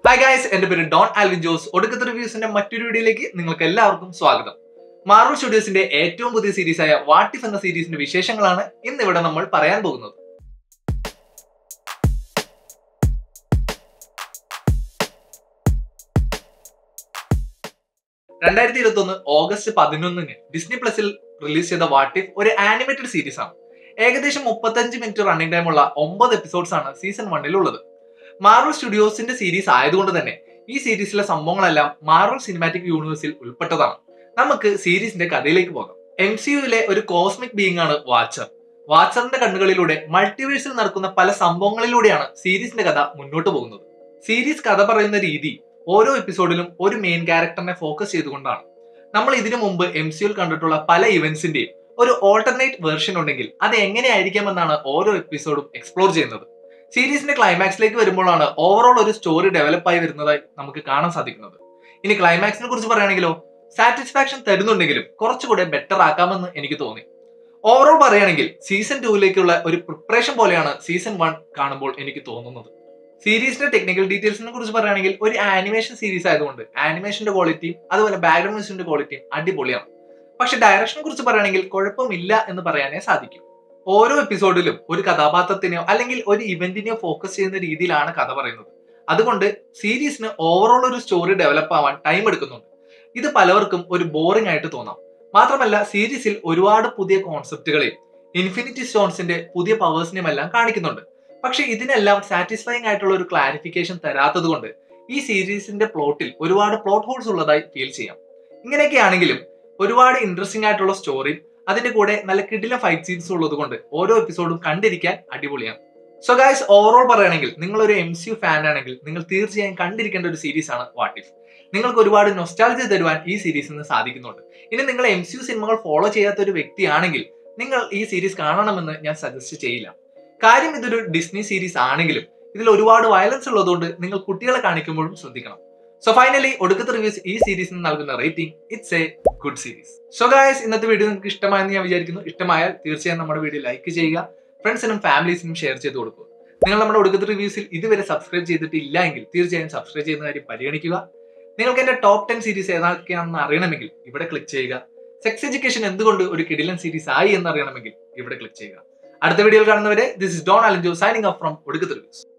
hi guys എന്റെ പേര് Don Alvin Jose ഒടുക്കത്തെ റിവ്യൂസിന്റെ മറ്റൊരു വീഡിയോയിലേക്ക് നിങ്ങൾക്ക് എല്ലാവർക്കും സ്വാഗതം മാർവൽ സ്റ്റുഡിയോസിന്റെ ഏറ്റവും പുതിയ സീരീസായ വാട്ടിഫ് എന്ന സീരീസിന്റെ വിശേഷങ്ങളാണ് ഇന്ന് ഇവിടെ നമ്മൾ പറയാൻ പോകുന്നത് രണ്ടായിരത്തി ഇരുപത്തി ഒന്ന് ഓഗസ്റ്റ് പതിനൊന്നിന് ഡിസ്നി പ്ലസിൽ റിലീസ് ചെയ്ത വാട്ടിഫ് ഒരു ആനിമേറ്റഡ് സീരീസ് ആണ് ഏകദേശം മുപ്പത്തഞ്ച് മിനിറ്റ് റണ്ണിംഗ് ടൈമുള്ള ഒമ്പത് എപ്പിസോഡ്സ് ആണ് സീസൺ വണ്ണിൽ ഉള്ളത് മാർവൽ സ്റ്റുഡിയോസിന്റെ സീരീസ് ആയതുകൊണ്ട് തന്നെ ഈ സീരീസിലെ സംഭവങ്ങളെല്ലാം മാർവൽ സിനിമാറ്റിക് യൂണിവേഴ്സിൽ ഉൾപ്പെട്ടതാണ് നമുക്ക് സീരീസിന്റെ കഥയിലേക്ക് പോകാം എം സി യുവിലെ ഒരു കോസ്മിക് ബീയിങ് ആണ് വാച്ചർ വാച്ചറിന്റെ കണ്ണുകളിലൂടെ മൾട്ടിവേഴ്സിൽ നടക്കുന്ന പല സംഭവങ്ങളിലൂടെയാണ് സീരീസിന്റെ കഥ മുന്നോട്ട് പോകുന്നത് സീരീസ് കഥ പറയുന്ന രീതി ഓരോ എപ്പിസോഡിലും ഒരു മെയിൻ ക്യാരക്ടറിനെ ഫോക്കസ് ചെയ്തുകൊണ്ടാണ് നമ്മൾ ഇതിനു മുമ്പ് എം സി യുൽ കണ്ടിട്ടുള്ള പല ഇവന്റ്സിന്റെയും ഒരു ഓൾട്ടർനേറ്റ് വേർഷൻ ഉണ്ടെങ്കിൽ അത് എങ്ങനെയായിരിക്കാമെന്നാണ് ഓരോ എപ്പിസോഡും എക്സ്പ്ലോർ ചെയ്യുന്നത് സീരീസിന്റെ ക്ലൈമാക്സിലേക്ക് വരുമ്പോഴാണ് ഓവറോൾ ഒരു സ്റ്റോറി ഡെവലപ്പ് ആയി വരുന്നതായി നമുക്ക് കാണാൻ സാധിക്കുന്നത് ഇനി ക്ലൈമാക്സിനെ കുറിച്ച് പറയുകയാണെങ്കിലോ സാറ്റിസ്ഫാക്ഷൻ തരുന്നുണ്ടെങ്കിലും കുറച്ചുകൂടെ ബെറ്റർ ആക്കാമെന്ന് എനിക്ക് തോന്നി ഓവറോൾ പറയുകയാണെങ്കിൽ സീസൺ ടൂവിലേക്കുള്ള ഒരു പ്രിപ്പറേഷൻ പോലെയാണ് സീസൺ വൺ കാണുമ്പോൾ എനിക്ക് തോന്നുന്നത് സീരീസിന്റെ ടെക്നിക്കൽ ഡീറ്റെയിൽസിനെ കുറിച്ച് പറയുകയാണെങ്കിൽ ഒരു ആനിമേഷൻ സീരീസ് ആയതുകൊണ്ട് ആനിമേഷന്റെ ക്വാളിറ്റിയും അതുപോലെ ബാക്ക്ഗ്രൗണ്ട് മ്യൂസിക്കിന്റെ ക്വാളിറ്റിയും അടിപൊളിയാണ് പക്ഷെ ഡയറക്ഷനെ കുറിച്ച് പറയുകയാണെങ്കിൽ കുഴപ്പമില്ല എന്ന് പറയാനേ സാധിക്കും ഓരോ എപ്പിസോഡിലും ഒരു കഥാപാത്രത്തിനെയോ അല്ലെങ്കിൽ ഒരു ഇവന്റിനെയോ ഫോക്കസ് ചെയ്യുന്ന രീതിയിലാണ് കഥ പറയുന്നത് അതുകൊണ്ട് സീരീസിന് ഓവറോൾ ഒരു സ്റ്റോറി ഡെവലപ്പ് ആവാൻ ടൈം എടുക്കുന്നുണ്ട് ഇത് പലവർക്കും ഒരു ബോറിംഗ് ആയിട്ട് തോന്നാം മാത്രമല്ല സീരീസിൽ ഒരുപാട് പുതിയ കോൺസെപ്റ്റുകളെയും ഇൻഫിനിറ്റി സ്റ്റോൺസിന്റെ പുതിയ പവേഴ്സിനെയും എല്ലാം കാണിക്കുന്നുണ്ട് പക്ഷെ ഇതിനെല്ലാം സാറ്റിസ്ഫൈങ് ആയിട്ടുള്ള ഒരു ക്ലാരിഫിക്കേഷൻ തരാത്തത് കൊണ്ട് ഈ സീരീസിന്റെ പ്ലോട്ടിൽ ഒരുപാട് പ്ലോട്ട് ഹോൾസ് ഉള്ളതായി ഫീൽ ചെയ്യാം ഇങ്ങനെയൊക്കെ ആണെങ്കിലും ഒരുപാട് ഇൻട്രസ്റ്റിംഗ് ആയിട്ടുള്ള സ്റ്റോറിയും അതിന്റെ കൂടെ നല്ല കിടില ഫൈറ്റ് സീൻസ് ഉള്ളത് കൊണ്ട് ഓരോ എപ്പിസോഡും കണ്ടിരിക്കാൻ അടിപൊളിയാണ് സോ ഗായ്സ് ഓവറോൾ പറയുകയാണെങ്കിൽ നിങ്ങൾ ഒരു എം സി യു ഫാൻ ആണെങ്കിൽ നിങ്ങൾ തീർച്ചയായും കണ്ടിരിക്കേണ്ട ഒരു സീരീസ് ആണ് വാട്ടിഫ് നിങ്ങൾക്ക് ഒരുപാട് നൊസ്റ്റാൾജി തരുവാൻ ഈ സീരീസിന് സാധിക്കുന്നുണ്ട് ഇനി നിങ്ങൾ എം സി യു സിനിമകൾ ഫോളോ ചെയ്യാത്ത ഒരു വ്യക്തിയാണെങ്കിൽ നിങ്ങൾ ഈ സീരീസ് കാണണമെന്ന് ഞാൻ സജസ്റ്റ് ചെയ്യില്ല കാര്യം ഇതൊരു ഡിസ്നി സീരീസ് ആണെങ്കിലും ഇതിൽ ഒരുപാട് വയലൻസ് ഉള്ളതുകൊണ്ട് നിങ്ങൾ കുട്ടികളെ കാണിക്കുമ്പോഴും ശ്രദ്ധിക്കണം സോ ഫൈനലി ഒടുക്കത്തെ റിവ്യൂസ് ഈ സീരീസിന് നൽകുന്ന rating it's a good series so guys ഇന്നത്തെ വീഡിയോ നിങ്ങൾക്ക് ഇഷ്ടമായെന്ന് ഞാൻ വിചാരിക്കുന്നു ഇഷ്ടമായാൽ തീർച്ചയായും നമ്മുടെ വീഡിയോ ലൈക്ക് ചെയ്യുക ഫ്രണ്ട്സിനും ഫാമിലീസിനും ഷെയർ ചെയ്ത് കൊടുക്കുക നിങ്ങൾ നമ്മുടെ ഒടുക്കത്തെ റിവ്യൂസിൽ ഇതുവരെ സബ്സ്ക്രൈബ് ചെയ്തിട്ടില്ല എങ്കിൽ തീർച്ചയായും സബ്സ്ക്രൈബ് ചെയ്യുന്ന കാര്യം പരിഗണിക്കുക നിങ്ങൾക്ക് എന്റെ ടോപ്പ് ടെൻ സീരീസ് ഏതൊക്കെയാണെന്ന് അറിയണമെങ്കിൽ ഇവിടെ ക്ലിക്ക് ചെയ്യുക സെക്സ് എഡ്യൂക്കേഷൻ എന്തുകൊണ്ട് ഒരു കിടിലൻ സീരീസ് ആയി എന്ന് അറിയണമെങ്കിൽ ഇവിടെ ക്ലിക്ക് ചെയ്യുക അടുത്ത വീഡിയോയിൽ കാണുന്നവരെ this is Don Alancho signing off from Odukkathe reviews